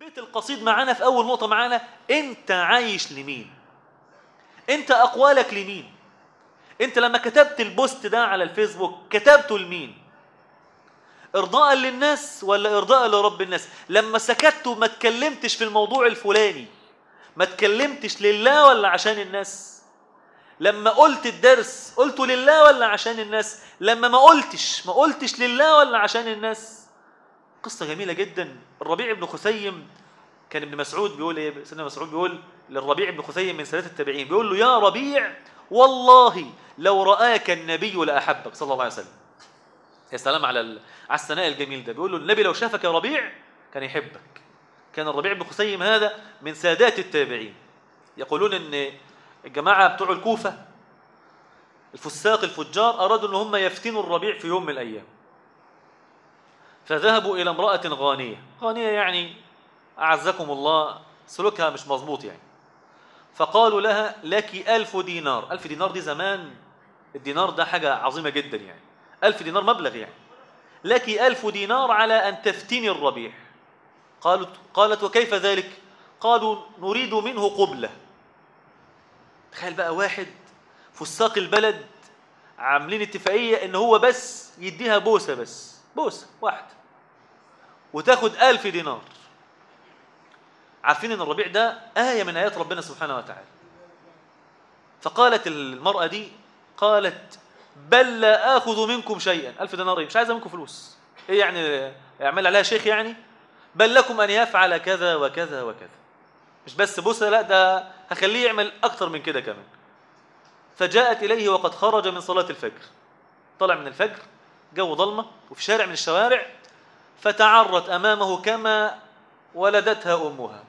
البيت القصيد معانا في اول نقطه معانا انت عايش لمين انت اقوالك لمين انت لما كتبت البوست ده على الفيسبوك كتبته لمين ارضاء للناس ولا ارضاء لرب الناس لما سكت وما اتكلمتش في الموضوع الفلاني ما اتكلمتش لله ولا عشان الناس لما قلت الدرس قلته لله ولا عشان الناس لما ما قلتش ما قلتش لله ولا عشان الناس قصة جميلة جدا الربيع بن خثيم كان ابن مسعود بيقول ايه سيدنا مسعود بيقول للربيع بن خثيم من سادات التابعين بيقول له يا ربيع والله لو رآك النبي لأحبك صلى الله عليه وسلم يا سلام على ال... على الثناء الجميل ده بيقول له النبي لو شافك يا ربيع كان يحبك كان الربيع بن خثيم هذا من سادات التابعين يقولون ان الجماعه بتوع الكوفه الفساق الفجار ارادوا ان هم يفتنوا الربيع في يوم من الايام فذهبوا الى امراه غانيه غانيه يعني اعزكم الله سلوكها مش مظبوط يعني فقالوا لها لك ألف دينار ألف دينار دي زمان الدينار ده حاجة عظيمة جدا يعني ألف دينار مبلغ يعني لك ألف دينار على أن تفتني الربيع قالت, قالت وكيف ذلك قالوا نريد منه قبلة تخيل بقى واحد فساق البلد عاملين اتفاقية ان هو بس يديها بوسة بس بوسة واحدة وتاخد ألف دينار عارفين ان الربيع ده آية من آيات ربنا سبحانه وتعالى فقالت المرأة دي قالت بل لا آخذ منكم شيئا ألف دينار مش عايزة منكم فلوس إيه يعني يعمل عليها شيخ يعني بل لكم أن يفعل كذا وكذا وكذا مش بس بوسة لا ده هخليه يعمل أكتر من كده كمان فجاءت إليه وقد خرج من صلاة الفجر طلع من الفجر جو ظلمة وفي شارع من الشوارع فتعرت أمامه كما ولدتها أمها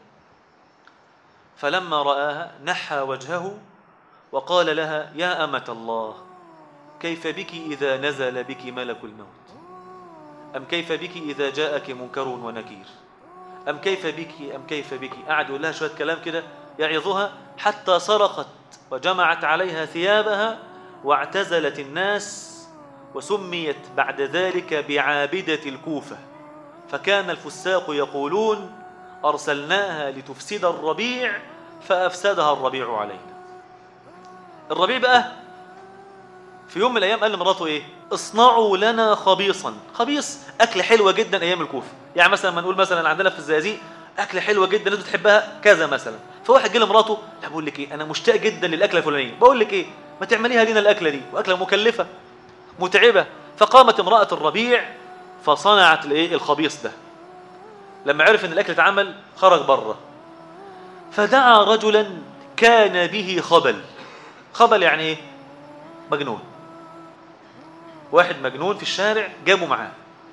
فلما رآها نحى وجهه وقال لها يا أمة الله كيف بك إذا نزل بك ملك الموت أم كيف بك إذا جاءك منكر ونكير أم كيف بك أم كيف بك قعد يقول لها شوية كلام كده يعظها حتى صرخت وجمعت عليها ثيابها واعتزلت الناس وسميت بعد ذلك بعابدة الكوفة فكان الفساق يقولون أرسلناها لتفسد الربيع فأفسدها الربيع علينا الربيع بقى في يوم من الأيام قال لمراته إيه اصنعوا لنا خبيصا خبيص أكل حلوة جدا أيام الكوفة يعني مثلا ما نقول مثلا عندنا في الزقازيق أكل حلوة جدا الناس بتحبها كذا مثلا فواحد جه لمراته لا بقول لك إيه أنا مشتاق جدا للأكلة الفلانية بقول لك إيه ما تعمليها لنا الأكلة دي وأكلة مكلفة متعبة فقامت امرأة الربيع فصنعت الايه الخبيص ده لما عرف ان الاكل اتعمل خرج بره فدعا رجلا كان به خبل خبل يعني ايه مجنون واحد مجنون في الشارع جابه معاه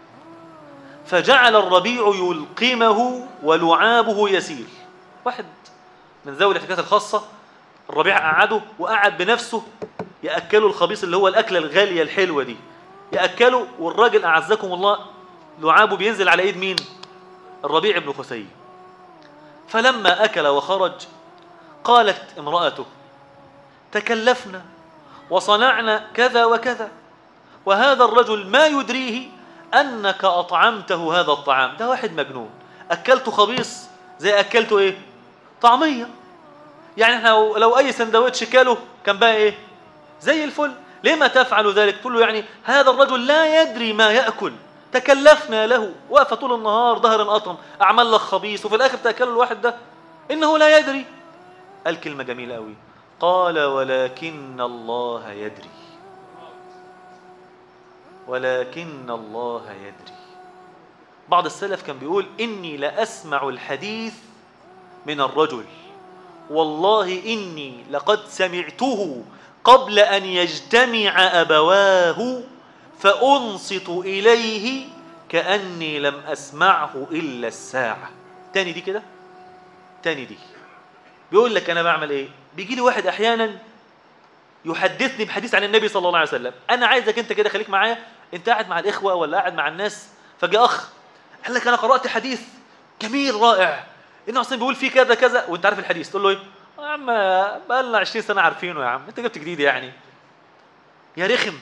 فجعل الربيع يلقمه ولعابه يسيل واحد من ذوي الاحتياجات الخاصة الربيع قعده وقعد بنفسه يأكله الخبيص اللي هو الأكلة الغالية الحلوة دي يأكله والراجل أعزكم الله لعابه بينزل على إيد مين الربيع بن خثيم فلما أكل وخرج قالت امرأته تكلفنا وصنعنا كذا وكذا وهذا الرجل ما يدريه أنك أطعمته هذا الطعام ده واحد مجنون أكلته خبيص زي أكلته إيه طعمية يعني احنا لو, لو أي سندوتش كاله كان بقى إيه زي الفل لما تفعل ذلك تقول له يعني هذا الرجل لا يدري ما يأكل تكلفنا له واقفة طول النهار ظهر قطم أعمل لك خبيث وفي الآخر تأكل الواحد ده إنه لا يدري قال كلمة جميلة قوي قال ولكن الله يدري ولكن الله يدري بعض السلف كان بيقول إني لأسمع الحديث من الرجل والله إني لقد سمعته قبل أن يجتمع أبواه فأنصت إليه كأني لم أسمعه إلا الساعة تاني دي كده تاني دي بيقول لك أنا بعمل إيه بيجي لي واحد أحيانا يحدثني بحديث عن النبي صلى الله عليه وسلم أنا عايزك أنت كده خليك معايا أنت قاعد مع الإخوة ولا قاعد مع الناس فجاء أخ قال لك أنا قرأت حديث جميل رائع إنه أصلا بيقول فيه كذا كذا وأنت عارف الحديث تقول له إيه يا عم بقى لنا 20 سنة عارفينه يا عم أنت جبت جديد يعني يا رخم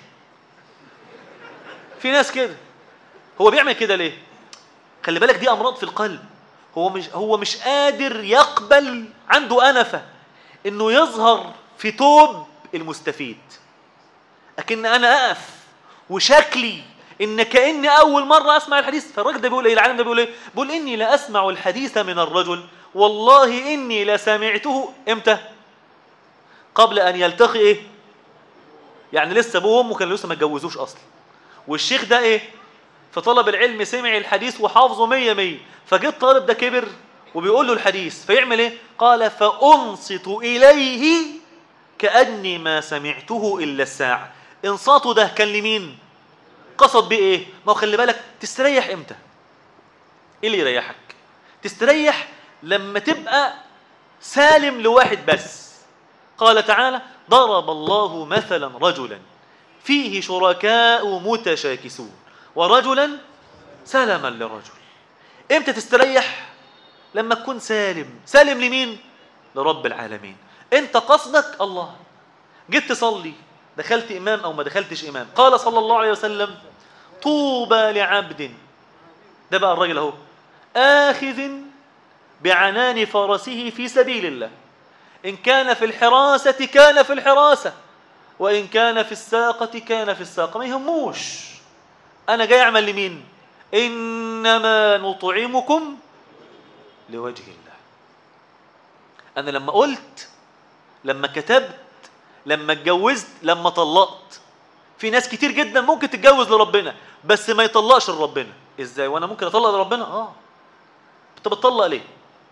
في ناس كده هو بيعمل كده ليه خلي بالك دي امراض في القلب هو مش هو مش قادر يقبل عنده أنفة إنه يظهر في توب المستفيد لكن أنا أقف وشكلي إن كأني أول مرة أسمع الحديث فالراجل ده بيقول إيه العالم ده بيقول إيه بيقول إني لا أسمع الحديث من الرجل والله إني لسمعته إمتى قبل أن يلتقي إيه يعني لسه أبوه وأمه كانوا لسه ما اتجوزوش أصلا والشيخ ده إيه في طلب العلم سمع الحديث وحافظه مية مية فجه الطالب ده كبر وبيقول له الحديث فيعمل ايه قال فأنصت إليه كأني ما سمعته إلا الساعة انصاته ده كان لمين قصد بيه ايه ما هو خلي بالك تستريح امتى ايه اللي يريحك تستريح لما تبقى سالم لواحد بس قال تعالى ضرب الله مثلا رجلا فيه شركاء متشاكسون ورجلا سلما لرجل امتى تستريح لما تكون سالم سالم لمين لرب العالمين انت قصدك الله جيت تصلي دخلت امام او ما دخلتش امام قال صلى الله عليه وسلم طوبى لعبد ده بقى الراجل اهو اخذ بعنان فرسه في سبيل الله ان كان في الحراسه كان في الحراسه وان كان في الساقه كان في الساقه ما يهموش انا جاي اعمل لمين انما نطعمكم لوجه الله انا لما قلت لما كتبت لما اتجوزت لما طلقت في ناس كتير جدا ممكن تتجوز لربنا بس ما يطلقش لربنا ازاي وانا ممكن اطلق لربنا اه انت بتطلق ليه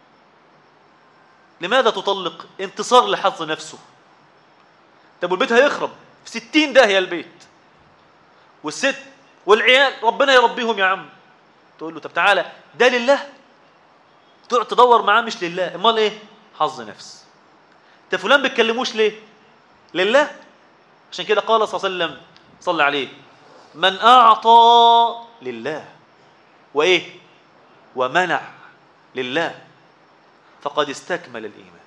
لماذا تطلق انتصار لحظ نفسه طب والبيت هيخرب في ستين داهية البيت والست والعيال ربنا يربيهم يا عم تقول له طب تعالى ده لله تقعد تدور معاه مش لله امال ايه حظ نفس انت فلان بتكلموش ليه لله عشان كده قال صلى الله عليه وسلم صلى عليه من اعطى لله وايه ومنع لله فقد استكمل الايمان